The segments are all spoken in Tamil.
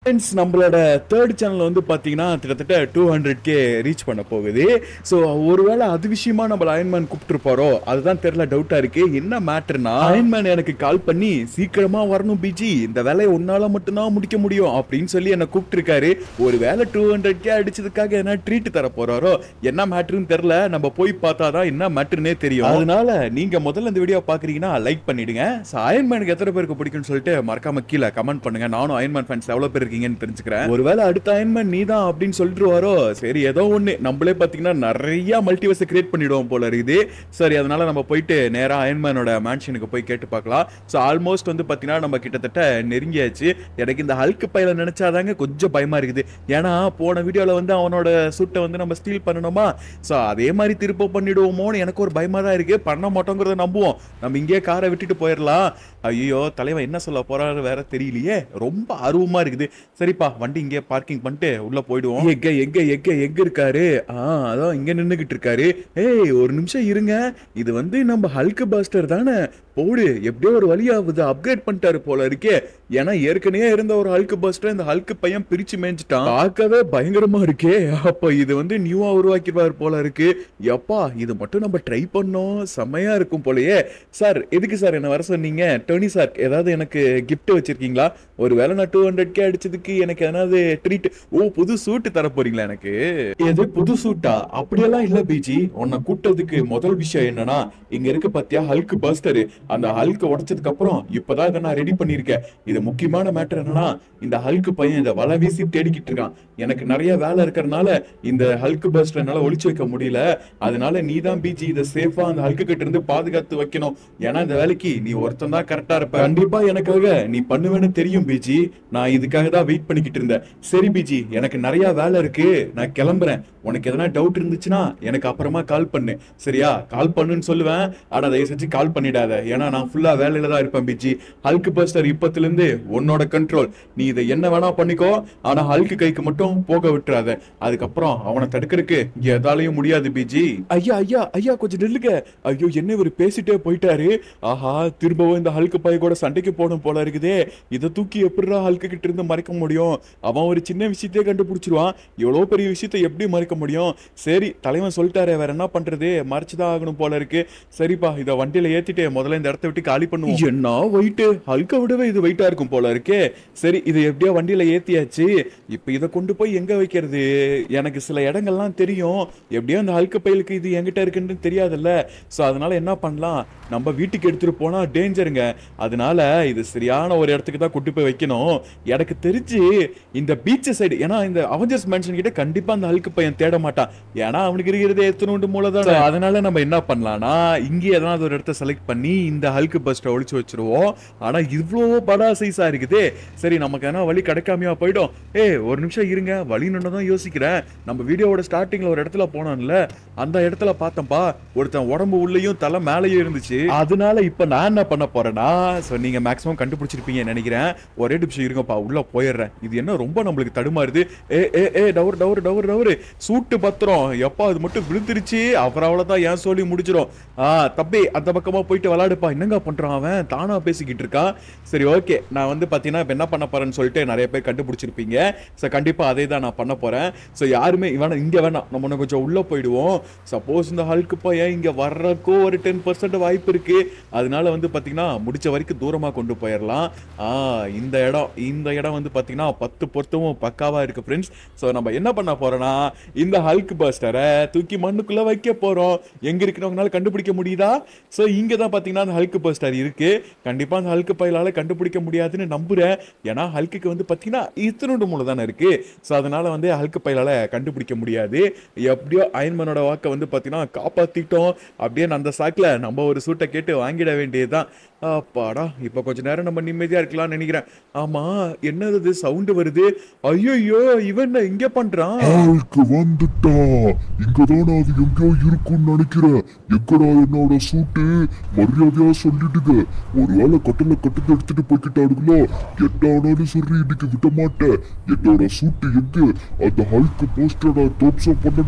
ஃப்ரெண்ட்ஸ் நம்மளோட தேர்ட் சேனல் வந்து பார்த்தீங்கன்னா கிட்டத்தட்ட டூ ஹண்ட்ரட் கே ரீச் பண்ண போகுது ஸோ ஒருவேளை அது விஷயமா நம்ம அயன்மேன் கூப்பிட்டுருப்பாரோ அதுதான் தெரியல டவுட்டாக இருக்கு என்ன மேட்டர்னா அயன்மேன் எனக்கு கால் பண்ணி சீக்கிரமா வரணும் பிஜி இந்த வேலையை உன்னால மட்டும்தான் முடிக்க முடியும் அப்படின்னு சொல்லி என்னை கூப்பிட்டுருக்காரு ஒரு வேலை டூ ஹண்ட்ரட் கே அடிச்சதுக்காக என்ன ட்ரீட் தர போறாரோ என்ன மேட்டர்னு தெரியல நம்ம போய் பார்த்தாதான் என்ன மேட்டர்னே தெரியும் அதனால நீங்க முதல்ல இந்த வீடியோ பாக்குறீங்கன்னா லைக் பண்ணிடுங்க ஸோ அயன்மேனுக்கு எத்தனை பேருக்கு பிடிக்கும்னு சொல்லிட்டு மறக்காம கீழே கமெண்ட் பண்ணுங்க நானும் அயன்மேன் ஃபேன்ஸ் எவ்வளவு பேர் இருக்கீங்கன்னு தெரிஞ்சுக்கிறேன் ஒருவேளை அடுத்த அயன்மேன் நீ தான் அப்படின்னு சொல்லிட்டு வரோ சரி ஏதோ ஒண்ணு நம்மளே பாத்தீங்கன்னா நிறைய மல்டிவர்ஸ் கிரியேட் பண்ணிடுவோம் போல இருக்குது சரி அதனால நம்ம போயிட்டு நேரா அயன்மேனோட மேன்ஷனுக்கு போய் கேட்டு பார்க்கலாம் ஸோ ஆல்மோஸ்ட் வந்து பாத்தீங்கன்னா நம்ம கிட்டத்தட்ட நெருங்கியாச்சு எனக்கு இந்த ஹல்க் பையில நினைச்சாதாங்க கொஞ்சம் பயமா இருக்குது ஏன்னா போன வீடியோல வந்து அவனோட சுட்டை வந்து நம்ம ஸ்டீல் பண்ணணுமா ஸோ அதே மாதிரி திருப்ப பண்ணிடுவோமோன்னு எனக்கு ஒரு பயமா தான் இருக்கு பண்ண மாட்டோங்கிறத நம்புவோம் நம்ம இங்கேயே காரை விட்டுட்டு போயிடலாம் ஐயோ தலைவன் என்ன சொல்ல போறாரு வேற தெரியலையே ரொம்ப ஆர்வமா இருக்குது சரிப்பா வண்டி இங்கே பார்க்கிங் பண்ணிட்டு உள்ள போயிடுவோம் எங்க எங்க எங்க எங்க இருக்காரு ஆ அதான் இங்க நின்னுகிட்டு இருக்காரு ஏய் ஒரு நிமிஷம் இருங்க இது வந்து நம்ம ஹல்க் பாஸ்டர் தானே போடு எப்படியோ ஒரு வழியாகுது அப்கிரேட் பண்ணிட்டாரு போல இருக்கே ஏன்னா ஏற்கனவே இருந்த ஒரு ஹல்க் பஸ்டர் இந்த ஹல்க் பையன் பிரிச்சு மேய்ஞ்சிட்டான் பார்க்கவே பயங்கரமா இருக்கே அப்ப இது வந்து நியூவா உருவாக்கிடுவார் போல இருக்கு எப்பா இது மட்டும் நம்ம ட்ரை பண்ணோம் செம்மையா இருக்கும் போலயே சார் எதுக்கு சார் என்ன வர சொன்னீங்க டோனி சார் ஏதாவது எனக்கு gift வச்சிருக்கீங்களா ஒருவேளை நான் டூ ஹண்ட்ரட் கே அடிச்சதுக்கு எனக்கு ஏதாவது ட்ரீட் ஓ புது சூட் தர போறீங்களா எனக்கு எது புது சூட்டா அப்படியெல்லாம் இல்ல பிஜி உன்னை கூட்டதுக்கு முதல் விஷயம் என்னன்னா இங்க இருக்கு பாத்தியா ஹல்க் பஸ்டர் அந்த ஹல்க் உடைச்சதுக்கு அப்புறம் இப்பதான் இதை நான் ரெடி பண்ணிருக்கேன் இது முக்கியமான மேட்டர் என்னன்னா இந்த ஹல்க் பையன் இதை வலை வீசி தேடிக்கிட்டு இருக்கான் எனக்கு நிறைய வேலை இருக்கறனால இந்த ஹல்க் பஸ்டர் என்னால ஒளிச்சு வைக்க முடியல அதனால நீ தான் பிஜி இதை சேஃபா அந்த ஹல்க் கிட்ட இருந்து பாதுகாத்து வைக்கணும் ஏன்னா இந்த வேலைக்கு நீ ஒருத்தன் தான் கரெக்டா இருப்ப கண்டிப்பா எனக்காக நீ பண்ணுவேன்னு தெரியும் பிஜி நான் இதுக்காக தான் வெயிட் பண்ணிக்கிட்டு இருந்தேன் சரி பிஜி எனக்கு நிறைய வேலை இருக்கு நான் கிளம்புறேன் உனக்கு எதனா டவுட் இருந்துச்சுன்னா எனக்கு அப்புறமா கால் பண்ணு சரியா கால் பண்ணுன்னு சொல்லுவேன் ஆனா தயவு செஞ்சு கால் பண்ணிடாத ஏன்னா நான் ஃபுல்லா வேலையில தான் இருப்பேன் பிஜி ஹல்க் பஸ்டர் இப்பத்துல இருந்து உன்னோட கண்ட்ரோல் நீ இதை என்ன வேணா பண்ணிக்கோ ஆனா ஹல்க் கைக்கு மட்டும் போக விட்டுறாத அதுக்கப்புறம் அவனை தடுக்கிறதுக்கு எதாலையும் முடியாது பிஜி ஐயா ஐயா ஐயா கொஞ்சம் நில்லுங்க ஐயோ என்ன இவர் பேசிட்டே போயிட்டாரு ஆஹா திரும்பவும் இந்த ஹல்க் பைய கூட சண்டைக்கு போகணும் போல இருக்குதே இதை தூக்கி எப்படிடா ஹல்க் கிட்ட இருந்து மறைக்க முடியும் அவன் ஒரு சின்ன விஷயத்தையே கண்டுபிடிச்சிருவான் எவ்வளவு பெரிய விஷயத்தை எப்படி மறைக்க முடியும் சரி தலைவன் சொல்லிட்டாரே வேற என்ன பண்றது மறைச்சுதான் ஆகணும் போல இருக்கு சரிப்பா இத வண்டியில ஏத்திட்டு முதல்ல இந்த இடத்த விட்டு காலி பண்ணுவோம் என்ன வெயிட் ஹல்க விடவே இது வெயிட்டா இருக்கும் போல இருக்கே சரி இது எப்படியோ வண்டியில ஏத்தியாச்சு இப்ப இத கொண்டு போய் எங்க வைக்கிறது எனக்கு சில இடங்கள்லாம் தெரியும் எப்படியோ அந்த ஹல்க பையலுக்கு இது என்கிட்ட இருக்குன்னு தெரியாதுல்ல சோ அதனால என்ன பண்ணலாம் நம்ம வீட்டுக்கு எடுத்துட்டு போனா டேஞ்சருங்க அதனால இது சரியான ஒரு இடத்துக்கு தான் கூட்டு போய் வைக்கணும் எனக்கு தெரிஞ்சு இந்த பீச் சைடு ஏன்னா இந்த அவஞ்சர்ஸ் மேன்ஷன் கிட்ட கண்டிப்பா அந்த ஹல்க் பையன் தேட மாட்டான் ஏன்னா அவனுக்கு இருக்கிறது எத்தனோண்டு மூலதான் அதனால நம்ம என்ன பண்ணலாம்னா இங்கே எதனாவது ஒரு இடத்த செலக்ட் பண்ணி இந்த ஹல்க் பஸ்ட்டை ஒழிச்சு வச்சிருவோம் ஆனா இவ்வளோ படா சைஸா இருக்குதே சரி நமக்கு என்ன வழி கிடைக்காமையா போயிடும் ஏய் ஒரு நிமிஷம் இருங்க வழி தான் யோசிக்கிறேன் நம்ம வீடியோவோட ஸ்டார்டிங்ல ஒரு இடத்துல போனோம்ல அந்த இடத்துல பார்த்தோம்பா ஒருத்தன் உடம்பு உள்ளேயும் தலை மேலேயும் இருந்துச்சு அதனால இப்ப நான் என்ன பண்ண போறேன்னா சோ நீங்க மேக்ஸிமம் கண்டுபிடிச்சிருப்பீங்கன்னு நினைக்கிறேன் ஒரே நிமிஷம் இருங்கப்பா உள்ள போயிடுறேன் இது என்ன ரொம்ப நம்மளுக்கு தடுமாறுது ஏ ஏ ஏ டவர் டவர் டவர் டவர் சூட்டு பத்திரம் எப்பா அது மட்டும் விழுந்துருச்சு அப்புறம் அவ்வளவுதான் ஏன் சொல்லி முடிச்சிடும் ஆ தம்பி அந்த பக்கமா போயிட்டு விளையாடுப்பா என்னங்க பண்றான் அவன் தானா பேசிக்கிட்டு இருக்கான் சரி ஓகே நான் வந்து பாத்தீங்கன்னா இப்ப என்ன பண்ண போறேன்னு சொல்லிட்டு நிறைய பேர் கண்டுபிடிச்சிருப்பீங்க ஸோ கண்டிப்பா அதே தான் நான் பண்ண போறேன் ஸோ யாருமே வேணாம் இங்க வேணாம் நம்ம இன்னும் கொஞ்சம் உள்ள போயிடுவோம் சப்போஸ் இந்த ஹல்க்கு பையன் இங்க வர்றக்கோ ஒரு டென் பர்சன்ட் வாய்ப்பு இருக்கு அதனால வந்து பாத்தீங்கன்னா முடிச்ச வரைக்கும் தூரமா கொண்டு போயிடலாம் ஆ இந்த இடம் இந்த இடம் வந்து பாத்தீங்கன்னா பத்து பொருத்தமும் பக்காவா இருக்கு ஃப்ரெண்ட்ஸ் ஸோ நம்ம என்ன பண்ண போறோம்னா இந்த ஹல்க் பஸ்டரை தூக்கி மண்ணுக்குள்ள வைக்க போறோம் எங்க இருக்கிறவங்களால கண்டுபிடிக்க முடியுதா ஸோ இங்க தான் பாத்தீங்கன்னா அந்த ஹல்க் பஸ்டர் இருக்கு கண்டிப்பா அந்த ஹல்க் பயிலால கண்டுபிடிக்க முடியாதுன்னு நம்புறேன் ஏன்னா ஹல்க்குக்கு வந்து பாத்தீங்கன்னா இத்தனோண்டு மூலம் தானே இருக்கு ஸோ அதனால வந்து ஹல்க் பயிலால கண்டுபிடிக்க முடியாது எப்படியோ அயன்மனோட வாக்கை வந்து பாத்தீங்கன்னா காப்பாத்திட்டோம் அப்படியே அந்த சாக்கில் நம்ம ஒரு சூட்டை கேட்டு வாங்கிட வேண்டியதுதான் அப்பாடா இப்போ கொஞ்ச நேரம் நம்ம நிம்மதியா இருக்கலாம்னு நினைக்கிறேன் ஆமா என்னது சவுண்டு வருது ஐயோ இவன் என்ன இங்க பண்றான் ஆளுக்கு வந்துட்டா இங்கதான் அது எங்கேயோ இருக்கும்னு நினைக்கிறேன் எங்கடா என்னோட சூட்டு மரியாதையா சொல்லிடுங்க ஒருவேளை கட்டல கட்டத்தை எடுத்துட்டு போய்கிட்டாடுங்களோ எட்டானாலும் சரி இன்னைக்கு விட மாட்டேன் என்னோட சூட்டு எங்க அந்த ஹல்க் போஸ்டரை தோப்சம் பண்ணணும்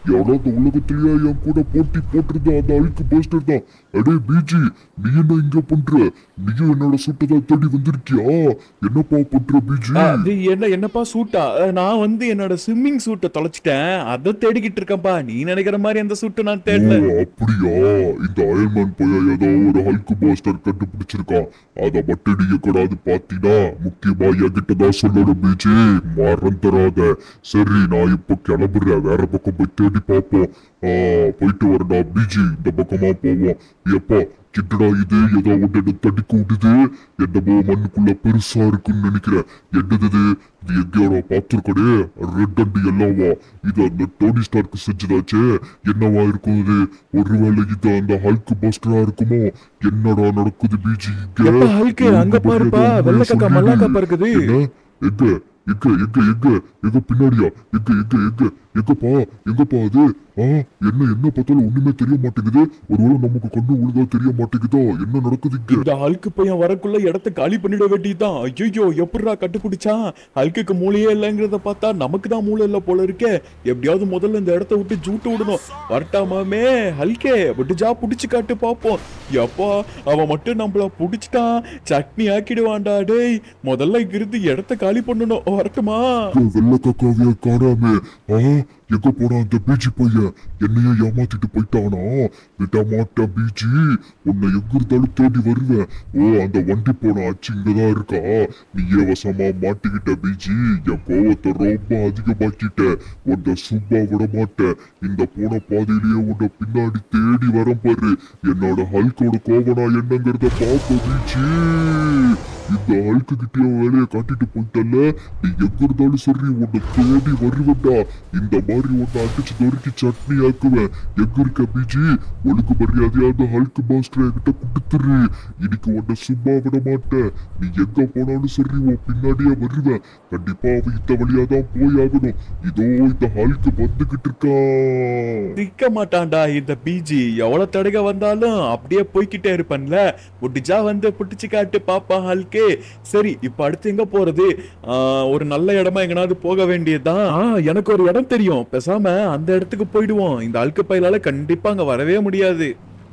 எவனோ இந்த உலகத்திலேயே என் கூட போட்டி போட்டிருந்த அந்த அழுக்கு போஸ்டர் தான் அடே பிஜி நீ என்ன இங்க பண்ற நீயும் என்னோட சுட்டதான் தேடி வந்திருக்கியா என்னப்பா பண்ற பிஜி அது என்ன என்னப்பா சூட்டா அஹ், நான் வந்து என்னோட ஸ்விம்மிங் சூட்டை தொலைச்சிட்டேன் அதை தேடிக்கிட்டு இருக்கேன்ப்பா நீ நினைக்கிற மாதிரி அந்த சூட்டு நான் ஓ தேடல அப்படியா இந்த அயல்மேன் பையன் ஏதோ ஒரு ஹல்க் மாஸ்டர் கண்டுபிடிச்சிருக்கான் அத மட்டும் நீங்க கூடாது பாத்தீங்கன்னா முக்கியமா என்கிட்ட தான் சொல்லணும் பீச்சு மறந்துடாத சரி நான் இப்போ கிளம்புறேன் வேற பக்கம் போய் தேடி பார்ப்போம் ஆ, போயிட்டு வரடா பீஜி இந்த பக்கமா போவோம் எப்பா கிட்டடா இது ஏதோ ஒன்று என்ன தடிக்க விடுது என்னமோ மண்ணுக்குள்ள பெருசா இருக்குன்னு நினைக்கிறேன் என்னது இது இது எங்கேயோட பார்த்துருக்கனே ரெட் அண்ட் எல்லோவா இது அந்த டோனி ஸ்டார்க்கு செஞ்சதாச்சே என்னவா இருக்கும் இது ஒருவேளை இது அந்த ஹல்க் பஸ்டரா இருக்குமோ என்னடா நடக்குது பிஜி இங்க எப்பா ஹல்கு அங்க பாருப்பா வெள்ளை காக்கா மல்லாக்கா பறக்குது என்ன எங்க எங்க எங்க எங்க எங்க பின்னாடியா எங்க எங்க எங்க எங்கப்பா எங்கப்பா அது ஆ என்ன என்ன பார்த்தாலும் ஒண்ணுமே தெரிய மாட்டேங்குது ஒருவேளை நமக்கு கண்ணு ஒழுங்கா தெரிய மாட்டேங்குதா என்ன நடக்குது இங்க இந்த ஹல்கு பையன் வரக்குள்ள இடத்த காலி பண்ணிட வேண்டியதுதான் ஐயோ எப்படிடா கண்டுபிடிச்சான் ஹல்குக்கு மூளையே இல்லைங்கிறத பார்த்தா நமக்கு தான் மூளை இல்ல போல இருக்கே எப்படியாவது முதல்ல இந்த இடத்த விட்டு ஜூட்டு விடணும் வரட்டாமாமே ஹல்கே விட்டுஜா புடிச்சு காட்டு பாப்போம் எப்பா அவன் மட்டும் நம்மள புடிச்சிட்டான் சட்னி ஆக்கிடுவான்டா டேய் முதல்ல இங்கிருந்து இடத்த காலி பண்ணணும் வரட்டுமா வெள்ள கக்காவிய காணாம ஆ எங்க போனா அந்த பீச்சி பையன் என்னைய ஏமாத்திட்டு போயிட்டானா விட மாட்டேன் பீச்சி உன்னை எங்க இருந்தாலும் தேடி வருவேன் ஓ அந்த வண்டி போன ஆச்சு இங்கதான் இருக்கா நீயே வசமா மாட்டிக்கிட்ட பீச்சி என் கோவத்தை ரொம்ப அதிகமாக்கிட்ட உன்னை சும்மா விட மாட்டேன் இந்த போன பாதையிலேயே உன்னை பின்னாடி தேடி வரேன் பாரு என்னோட ஹல்கோட கோவனா என்னங்கிறத பார்ப்ப பீச்சி இந்த ஹல்கு கிட்டயும் வேலையை காட்டிட்டு போயிட்டல்ல நீ எங்க இருந்தாலும் சரி உன்னை தேடி வருவேன்டா இந்த மாதிரி உன்னை அடிச்சு நொறுக்கி சட்னி ஆக்குவேன் எங்க இருக்க பிஜி ஒழுங்கு மரியாதையா அந்த ஹல்க் மாஸ்டர் என்கிட்ட கொடுத்துரு இன்னைக்கு உன்னை சும்மா விட மாட்டேன் நீ எங்க போனாலும் சரி உன் பின்னாடியே வருவேன் கண்டிப்பா அவன் இந்த வழியா தான் போய் ஆகணும் இதோ இந்த ஹல்க் வந்துகிட்டு இருக்கான் சிக்க மாட்டான்டா இந்த பிஜி எவ்வளவு தடக வந்தாலும் அப்படியே போய்க்கிட்டே இருப்பேன்ல முடிஞ்சா வந்து புடிச்சு காட்டு பாப்பா ஹல்கே சரி இப்ப அடுத்து எங்க போறது ஆஹ், ஒரு நல்ல இடமா எங்கனாவது போக வேண்டியதுதான் ஆஹ், எனக்கு ஒரு இடம் தெரியும் பேசாம அந்த இடத்துக்கு போயிடுவோம் இந்த அல்கு பயிலால கண்டிப்பா அங்க வரவே முடியாது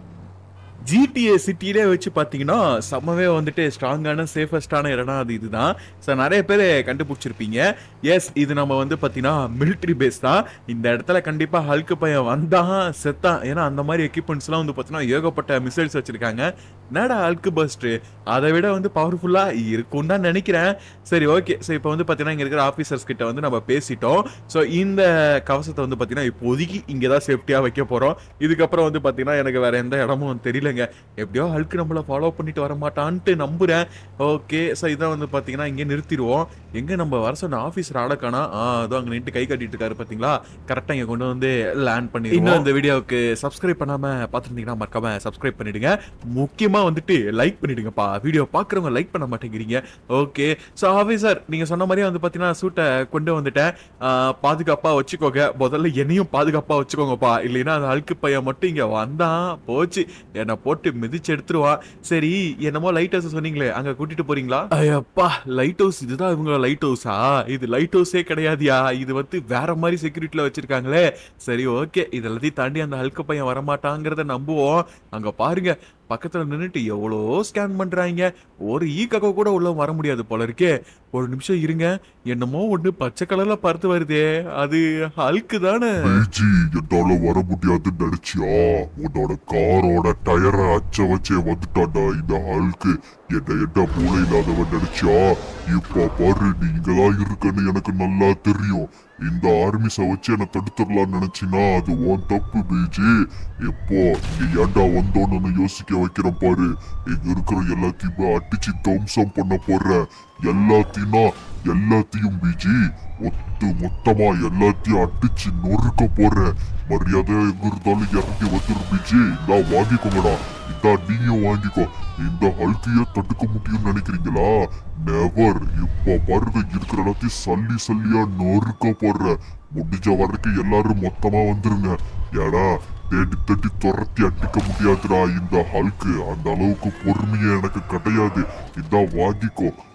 ஜிடிஏ சிட்டிலே வச்சு பார்த்தீங்கன்னா செம்மவே வந்துட்டு ஸ்ட்ராங்கான சேஃபஸ்டான இடம்னா அது இதுதான் ஸோ நிறைய பேர் கண்டுபிடிச்சிருப்பீங்க எஸ் இது நம்ம வந்து பார்த்தீங்கன்னா மிலிட்ரி பேஸ் தான் இந்த இடத்துல கண்டிப்பாக ஹல்கு பையன் வந்தான் செத்தான் ஏன்னா அந்த மாதிரி எக்யூப்மெண்ட்ஸ்லாம் வந்து பார்த்தீங்கன்னா ஏகப்பட்ட மிசைல்ஸ் வச்சுருக்காங்க என்னடா ஹல்கு பஸ்ட்டு அதை விட வந்து பவர்ஃபுல்லாக இருக்கும்னு தான் நினைக்கிறேன் சரி ஓகே ஸோ இப்போ வந்து பார்த்தீங்கன்னா இங்கே இருக்கிற ஆஃபீஸர்ஸ் கிட்ட வந்து நம்ம பேசிட்டோம் ஸோ இந்த கவசத்தை வந்து பார்த்தீங்கன்னா இப்போதைக்கு இங்கே தான் சேஃப்டியாக வைக்க போகிறோம் இதுக்கப்புறம் வந்து பார்த்தீங்கன்னா எனக்கு வேற எந்த இடமும் தெரியலங்க எப்படியோ ஹல்க் நம்மள ஃபாலோ பண்ணிட்டு வர மாட்டான்ட்டு நம்புறேன் ஓகே ஸோ இதை வந்து பார்த்தீங்கன்னா இங்கே நிறுத்திடுவோம் எங்கே நம்ம வர சொன்ன ஆஃபீஸர் ஆடக்கானா ஆ அதோ அங்கே நின்று கை கட்டிட்டு இருக்காரு பார்த்தீங்களா கரெக்டாக இங்கே கொண்டு வந்து லேண்ட் பண்ணி இன்னும் இந்த வீடியோவுக்கு சப்ஸ்கிரைப் பண்ணாமல் பார்த்துருந்தீங்கன்னா மறக்காம சப்ஸ்கிரைப் பண்ணிடுங்க முக்கியமாக வந்துட்டு லைக் பண்ணிடுங்கப்பா வீடியோ பார்க்குறவங்க லைக் பண்ண மாட்டேங்கிறீங்க ஓகே ஸோ ஆஃபீஸர் நீங்கள் சொன்ன மாதிரியே வந்து பார்த்தீங்கன்னா சூட்டை கொண்டு வந்துட்டேன் பாதுகாப்பாக வச்சுக்கோங்க முதல்ல என்னையும் பாதுகாப்பாக வச்சுக்கோங்கப்பா இல்லைன்னா அந்த அழுக்கு பையன் மட்டும் இங்கே வந்தான் போச்சு என்னை போட்டு மிதிச்சு எடுத்துருவான் சரி என்னமோ லைட் ஹவுஸ் சொன்னீங்களே அங்கே கூட்டிட்டு போறீங்களா ஐயப்பா லைட் ஹவுஸ் இதுதான் இவங்க லைட் ஹவுஸா இது லைட் ஹவுஸே கிடையாதுயா இது வந்து வேற மாதிரி செக்யூரிட்டியில் வச்சிருக்காங்களே சரி ஓகே இதெல்லாத்தையும் தாண்டி அந்த அழுக்கு பையன் வரமாட்டாங்கிறத நம்புவோம் அங்கே பாருங்க பக்கத்துல நின்னுட்டு எவ்வளோ ஸ்கேன் பண்றாங்க ஒரு ஈ கக்க கூட உள்ள வர முடியாது போல இருக்கே ஒரு நிமிஷம் இருங்க என்னமோ ஒண்ணு பச்சை கலர்ல பறந்து வருதே அது ஹல்க்கு தானே பிஜி என்னால வர முடியாதுன்னு நினைச்சியா உன்னோட காரோட டயரை அச்ச வச்சே வந்துட்டான்டா இந்த ஹல்க்கு என்ன என்ன மூளை இல்லாதவன் நினைச்சியா இப்ப பாரு நீ இங்கதான் இருக்கன்னு எனக்கு நல்லா தெரியும் இந்த ஆர்மிஸ வச்சு என்ன தடுத்துடலாம்னு நினைச்சினா அது உன் தப்பு பிஜி எப்போ நீ ஏன்டா வந்தோன்னு யோசிக்க வைக்கிறேன் பாரு இங்க இருக்கிற எல்லாத்தையுமே அடிச்சு தம்சம் பண்ண போறேன் எல்லாத்தையும் எல்லாத்தையும் பிஜி ஒத்து மொத்தமா எல்லாத்தையும் அடிச்சு நொறுக்க போறேன் மரியாதை எங்க இருந்தாலும் இறங்கி வந்துரு பிஜி இந்தா வாங்கிக்கோங்கடா இந்தா நீயும் வாங்கிக்கோ இந்த ஹல்கைய தடுக்க முடியும்னு நினைக்கிறீங்களா நெவர் இப்ப பாருங்க இருக்கிற எல்லாத்தையும் சல்லி சல்லியா நொறுக்க போடுறேன் முடிஞ்ச வரைக்கும் எல்லாரும் மொத்தமா வந்துருங்க ஏடா தேடி தேடி துரத்தி அடிக்க முடியாதுடா இந்த ஹல்க்கு அந்த அளவுக்கு பொறுமையே எனக்கு கிடையாது இந்தா வாங்கிக்கோ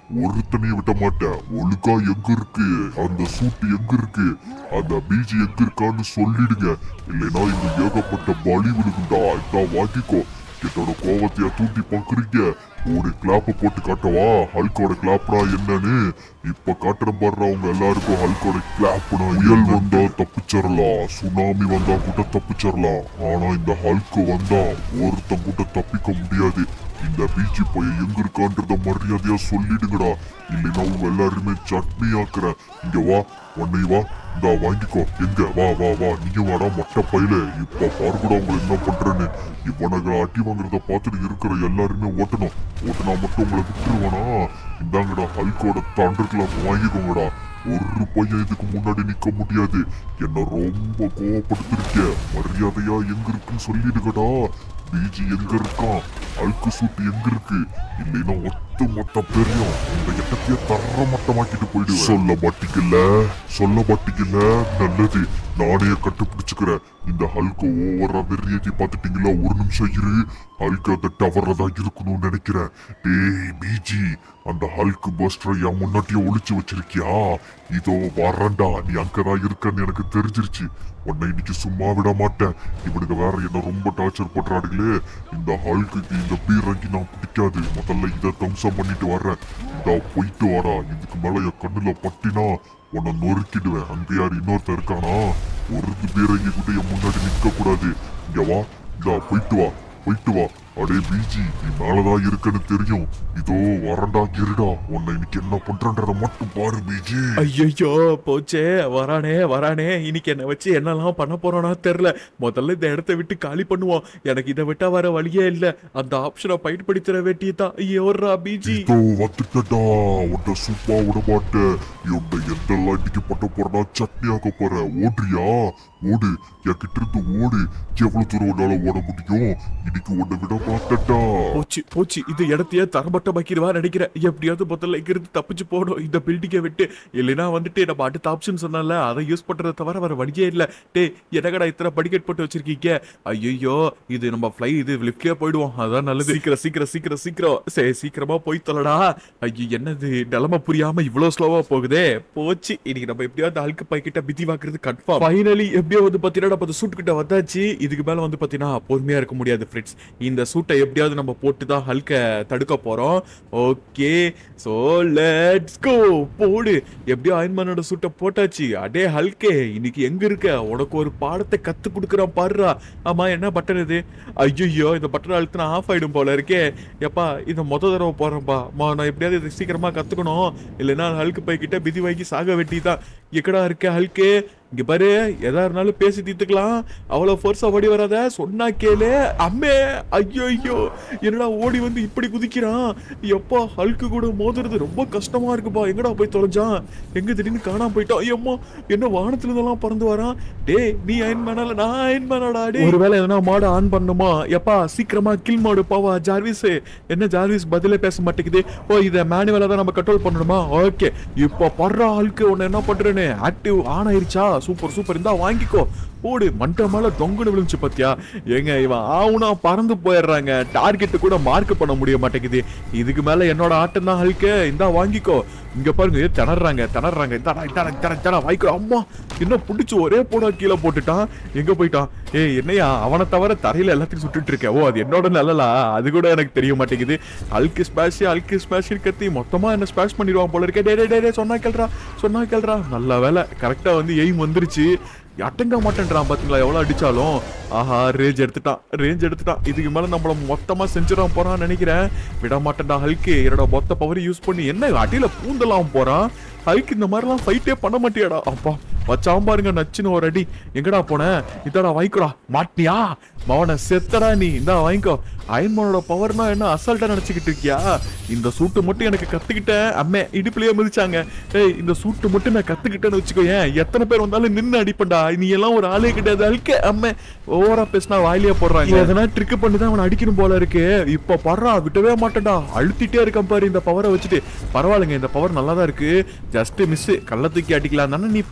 ஒருத்தனையும் விட மாட்டேன் ஒழுக்கா எங்க இருக்கு அந்த சூட்டு எங்க இருக்கு அந்த பீஜி எங்க இருக்கான்னு சொல்லிடுங்க இல்லைன்னா இங்க ஏகப்பட்ட பலி விடுகுண்டா இதான் வாங்கிக்கோ என்னோட கோவத்தைய தூண்டி பாக்குறீங்க ஒரு கிளாப்ப போட்டு காட்டவா ஹல்கோட கிளாப்னா என்னன்னு இப்ப காட்டுற பாடுற அவங்க எல்லாருக்கும் ஹல்கோட கிளாப்னா புயல் வந்தா தப்பிச்சிடலாம் சுனாமி வந்தா கூட தப்பிச்சிடலாம் ஆனா இந்த ஹல்கு வந்தா ஒருத்தன் கூட தப்பிக்க முடியாது இந்த பீச்சு போய் எங்க இருக்கான்றத மரியாதையா சொல்லிடுங்கடா இல்லைன்னா உங்க எல்லாருமே சட்னி ஆக்குறேன் இங்க வா உன்னை வா இந்தா வாங்கிக்கோ எங்க வா வா வா நீங்க வாடா மொட்டை பையில இப்ப பாரு கூட அவங்க என்ன பண்றேன்னு இவனுங்க அடி வாங்குறத பார்த்துட்டு இருக்கிற எல்லாருமே ஓட்டணும் ஓட்டுனா மட்டும் உங்களை விட்டுருவானா இந்தாங்கடா ஹல்கோட தண்டர்களை வாங்கிக்கோங்கடா ஒரு பையன் இதுக்கு முன்னாடி நிக்க முடியாது என்ன ரொம்ப கோவப்படுத்திருக்க மரியாதையா எங்க இருக்குன்னு சொல்லிடுங்கடா பிஜி எங்க இருக்கான் அழுக்கு சூட்டு எங்க இருக்கு இல்லைன்னா ஒட்டு மொத்த பெரியும் இந்த எட்டத்தையே தர மட்டமாக்கிட்டு போயிடுவேன் சொல்ல மாட்டீங்கல்ல சொல்ல மாட்டீங்கல்ல நல்லது நானே கண்டுபிடிச்சுக்கிறேன் இந்த ஹல்க ஓவரா வெறியேற்றி பார்த்துட்டீங்களா ஒரு நிமிஷம் இரு ஹல்க் அந்த டவர்ல தான் இருக்கணும்னு நினைக்கிறேன் டேய் பிஜி அந்த ஹல்க் பஸ்டரை என் முன்னாடியே ஒளிச்சு வச்சிருக்கியா இதோ வரேன்டா நீ அங்கதான் இருக்கன்னு எனக்கு தெரிஞ்சிருச்சு உன்னை இன்னைக்கு சும்மா விட மாட்டேன் இவனுக்கு வேற என்ன ரொம்ப டார்ச்சர் பண்றானுங்களே இந்த ஹல்குக்கு இந்த பீரங்கி நான் பிடிக்காது முதல்ல இதை தம்சம் பண்ணிட்டு வர்றேன் இந்த போயிட்டு வாடா இதுக்கு மேல என் கண்ணுல பட்டினா உன்னை நொறுக்கிடுவேன் அங்க யார் இன்னொருத்தன் இருக்கானா ஒரு பீரங்கி கூட என் முன்னாடி நிக்க கூடாது இங்க வா இதா போயிட்டு வா போயிட்டு வா அடே பிஜி நீ மேலதான் இருக்கன்னு தெரியும் இதோ வரண்டா இருடா உன்னை இன்னைக்கு என்ன பண்றன்றத மட்டும் பாரு பிஜி ஐயோ போச்சே வரானே வரானே இன்னைக்கு என்ன வச்சு என்னெல்லாம் பண்ண போறானா தெரியல முதல்ல இந்த இடத்த விட்டு காலி பண்ணுவோம் எனக்கு இதை விட்டா வர வழியே இல்ல அந்த ஆப்ஷனை பயன்படுத்துற வேட்டியதான் ஐயோரா பிஜி இதோ வந்துட்டடா உன்னை சும்மா விட மாட்டேன் உன்னை எந்தெல்லாம் இன்னைக்கு பண்ண போறனா சட்னி ஆக்க போற ஓடுறியா ஓடு என்கிட்ட இருந்து ஓடு எவ்வளவு தூரம் உன்னால ஓட முடியும் இன்னைக்கு உன்னை விட மாட்டேன்டா போச்சு போச்சு இது இடத்தையே தரமட்டமாக்கிடுவா நினைக்கிறேன் எப்படியாவது முதல்ல இங்கிருந்து தப்பிச்சு போகணும் இந்த பில்டிங்கை விட்டு இல்லைன்னா வந்துட்டு நம்ம அடுத்த ஆப்ஷன் சொன்னல அதை யூஸ் பண்றதை தவிர வேற வழியே இல்ல டே என்னகடா இத்தனை படிக்கட் போட்டு வச்சிருக்கீங்க ஐயோ இது நம்ம ஃப்ளை இது லிஃப்ட்லயே போயிடுவோம் அதான் நல்லது சீக்கிரம் சீக்கிரம் சீக்கிரம் சீக்கிரம் சரி சீக்கிரமா போய் தொலைடா ஐயோ என்னது நிலைமை புரியாம இவ்வளவு ஸ்லோவா போகுதே போச்சு இன்னைக்கு நம்ம எப்படியாவது ஆளுக்கு பைக்கிட்ட பிதி வாக்குறது கன்ஃபார்ம் ஃபைனலி எப்படியோ வந்து பாத்தீங்கன்னா நம்ம சூட் கிட்ட வந்தாச்சு இதுக்கு மேல வந்து பாத்தீங்கன்னா பொறுமையா இருக்க முடியாது ஃப்ரெண்ட்ஸ் இந்த சூட்டை எப்படியாவது நம்ம போட்டு தான் ஹல்க தடுக்க போறோம் ஓகே சோ லெட்ஸ் கோ போடு எப்படியோ அயன்மேனோட சூட்டை போட்டாச்சு அடே ஹல்கே இன்னைக்கு எங்க இருக்க உனக்கு ஒரு பாடத்தை கத்து கொடுக்குறான் பாருடா ஆமா என்ன பட்டன் இது ஐயோ இந்த பட்டன் அழுத்தினா ஆஃப் ஆயிடும் போல இருக்கே எப்பா இதை மொத தடவை போறேன்ப்பா மா, நான் எப்படியாவது இதை சீக்கிரமா கத்துக்கணும் இல்லைன்னா ஹல்க்கு பைக்கிட்ட பிதி வாங்கி சாக வெட்டிதான் எக்கடா இருக்க ஹல்கே இங்க பாரு எதா இருந்தாலும் பேசி தீர்த்துக்கலாம் அவ்வளவு ஃபோர்ஸா ஓடி வராத சொன்னா கேளு அம்மே ஐயோ ஐயோ என்னடா ஓடி வந்து இப்படி குதிக்கிறான் எப்பா ஹல்க்கு கூட மோதுறது ரொம்ப கஷ்டமா இருக்குப்பா எங்கடா போய் தொலைஞ்சான் எங்க திடீர்னு காணாம போயிட்டான் ஐயம்மா என்ன வானத்துல இருந்தெல்லாம் பறந்து வரான் டேய் நீ அயன் மேனால நான் அயன் மேனாடா டே ஒருவேளை எதனா மாடு ஆன் பண்ணுமா எப்பா சீக்கிரமா கில் மாடு போவா ஜார்விஸ் என்ன ஜார்விஸ் பதிலே பேச மாட்டேங்குது ஓ இத மேனுவலா தான் நம்ம கண்ட்ரோல் பண்ணணுமா ஓகே இப்போ படுற ஆளுக்கு உன்னை என்ன பண்றேன்னு ஆக்டிவ் ஆன் ஆயிருச்சா சூப்பர் சூப்பர் இந்தா வாங்கிக்கோ போடு மண்டை மேல தொங்குன்னு விழுந்துச்சு பாத்தியா ஏங்க இவன் ஆவுனா பறந்து போயிடுறாங்க டார்கெட் கூட மார்க் பண்ண முடிய மாட்டேங்குது இதுக்கு மேல என்னோட ஆட்டம் தான் ஹல்கே இந்தா வாங்கிக்கோ இங்க பாருங்க ஏ, திணறாங்க திணறாங்க இந்தாடா இந்தாடா இந்தாடா இந்தாடா வாங்கிக்கோ அம்மா என்ன பிடிச்சி ஒரே போடா கீழே போட்டுட்டான் எங்க போயிட்டான் ஏய் என்னையா அவனை தவிர தரையில எல்லாத்தையும் சுட்டுட்டு இருக்கேன் ஓ அது என்னோட நல்லலா அது கூட எனக்கு தெரிய மாட்டேங்குது அல்கு ஸ்பேஷ் அல்கு ஸ்பேஷ் கத்தி மொத்தமா என்ன ஸ்பேஷ் பண்ணிடுவான் போல இருக்கே டே டே, டே டே சொன்னா கேள்றா சொன்னா கேள்றா நல்ல வேலை கரெக்டா வந்து எய்ம் வந்துருச்சு அட்டங்க மாட்டேன்றான் பாத்தீங்களா எவ்வளவு அடிச்சாலும் ஆஹா ரேஞ்ச் எடுத்துட்டான் ரேஞ்ச் எடுத்துட்டான் இதுக்கு மேல நம்மள மொத்தமா செஞ்சிடான் போறான்னு நினைக்கிறேன் விட மாட்டேன்டா ஹல்கே என்னோட மொத்த பவர் யூஸ் பண்ணி என்ன அடியில பூந்தலாம் போறான் ஹல்க் இந்த மாதிரிலாம் ஃபைட்டே பண்ண மாட்டியாடா அப்பா வச்சாம் பாருங்க நச்சுன்னு ஒரு அடி எங்கடா போன இதடா வாங்கிக்கோடா மாட்டியா மவனை செத்தடா நீ இந்தா வாங்கிக்கோ அயன்மோனோட பவர்னா என்ன அசால்ட்டா நினைச்சுக்கிட்டு இருக்கியா இந்த சூட்டு மட்டும் எனக்கு கத்துக்கிட்டேன் அம்மே இடுப்புலயே மிதிச்சாங்க ஏய் இந்த சூட்டு மட்டும் நான் கத்துக்கிட்டேன்னு வச்சுக்கோ ஏன் எத்தனை பேர் வந்தாலும் நின்னு அடிப்பண்டா நீ எல்லாம் ஒரு ஆளே கிடையாது அழுக்க அம்மே ஓவரா பேசினா வாயிலே போடுறாங்க எதனா ட்ரிக் பண்ணி தான் அவனை அடிக்கணும் போல இருக்கு இப்ப படுறா விட்டவே மாட்டேன்டா அழுத்திட்டே இருக்கான் பாரு இந்த பவரை வச்சுட்டு பரவாயில்லைங்க இந்த பவர் நல்லா தான் இருக்கு ஜஸ்ட் மிஸ் கள்ள தூக்கி அடிக்கலாம் தானே நீ பிளான் பண்ண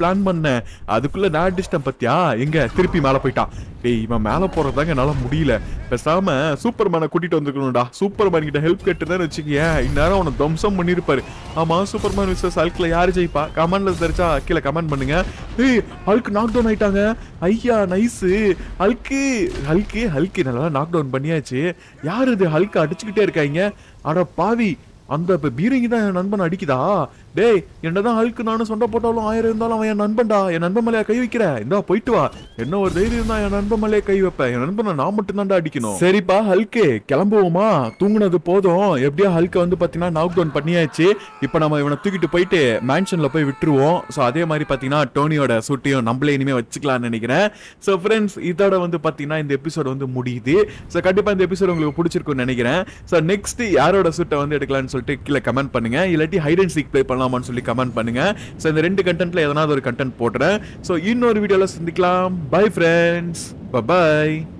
பண்ணேன் அதுக்குள்ள நான் அடிச்சிட்டேன் பத்தியா எங்க திருப்பி மேல போயிட்டான் டேய் இவன் மேல போறதாங்க என்னால முடியல பேசாம சூப்பர் மேனை கூட்டிட்டு வந்துருக்கணும்டா சூப்பர் மேன் கிட்ட ஹெல்ப் கேட்டுதான் வச்சுக்கேன் இந்நேரம் அவனை தம்சம் பண்ணிருப்பாரு ஆமா சூப்பர் மேன் விசஸ் ஹல்க்ல யாரு ஜெயிப்பா கமெண்ட்ல தெரிச்சா கீழே கமெண்ட் பண்ணுங்க ஏய் ஹல்க் நாக் டவுன் ஆயிட்டாங்க ஐயா நைஸ் ஹல்க்கு ஹல்க்கு ஹல்க்கு நல்லா நாக் டவுன் பண்ணியாச்சு யார் இது ஹல்க் அடிச்சுக்கிட்டே இருக்காங்க அட பாவி அந்த இப்ப பீரங்கி தான் என் நண்பன் அடிக்குதா டேய் என்னதான் ஹல்க்கு நானும் சொண்டை போட்டாலும் ஆயிரம் இருந்தாலும் அவன் என் நண்பன்டா என் நண்பன் மேலே கை வைக்கிற இந்தா போயிட்டு வா என்ன ஒரு தைரியம் இருந்தா என் நண்பன் மேலே கை வைப்பேன் என் நண்பனை நான் மட்டும் தான்டா அடிக்கணும் சரிப்பா ஹல்க்கு கிளம்புவோமா தூங்குனது போதும் எப்படியோ ஹல்க்கை வந்து பாத்தீங்கன்னா நாக் டவுன் பண்ணியாச்சு இப்போ நம்ம இவனை தூக்கிட்டு போயிட்டு மேன்ஷன்ல போய் விட்டுருவோம் ஸோ அதே மாதிரி பாத்தீங்கன்னா டோனியோட சூட்டையும் நம்மளே இனிமே வச்சுக்கலாம்னு நினைக்கிறேன் ஸோ ஃப்ரெண்ட்ஸ் இதோட வந்து பாத்தீங்கன்னா இந்த எபிசோட் வந்து முடியுது ஸோ கண்டிப்பா இந்த எபிசோட் உங்களுக்கு பிடிச்சிருக்கும்னு நினைக்கிறேன் ஸோ நெக்ஸ்ட் யாரோட சூட்டை வந்து எடுக்கலாம்னு சொல்லிட்டு கீழே கமெண்ட் பண்ணுங்க இல்லாட்டி ஹைட் அண்ட் சீக் ப்ளே பண்ணலாமான்னு சொல்லி கமெண்ட் பண்ணுங்க ஸோ இந்த ரெண்டு கண்டென்ட்ல எதனாவது ஒரு கண்டென்ட் போட்டுறேன் ஸோ இன்னொரு வீடியோல சந்திக்கலாம் பை ஃப்ரெண்ட்ஸ் பை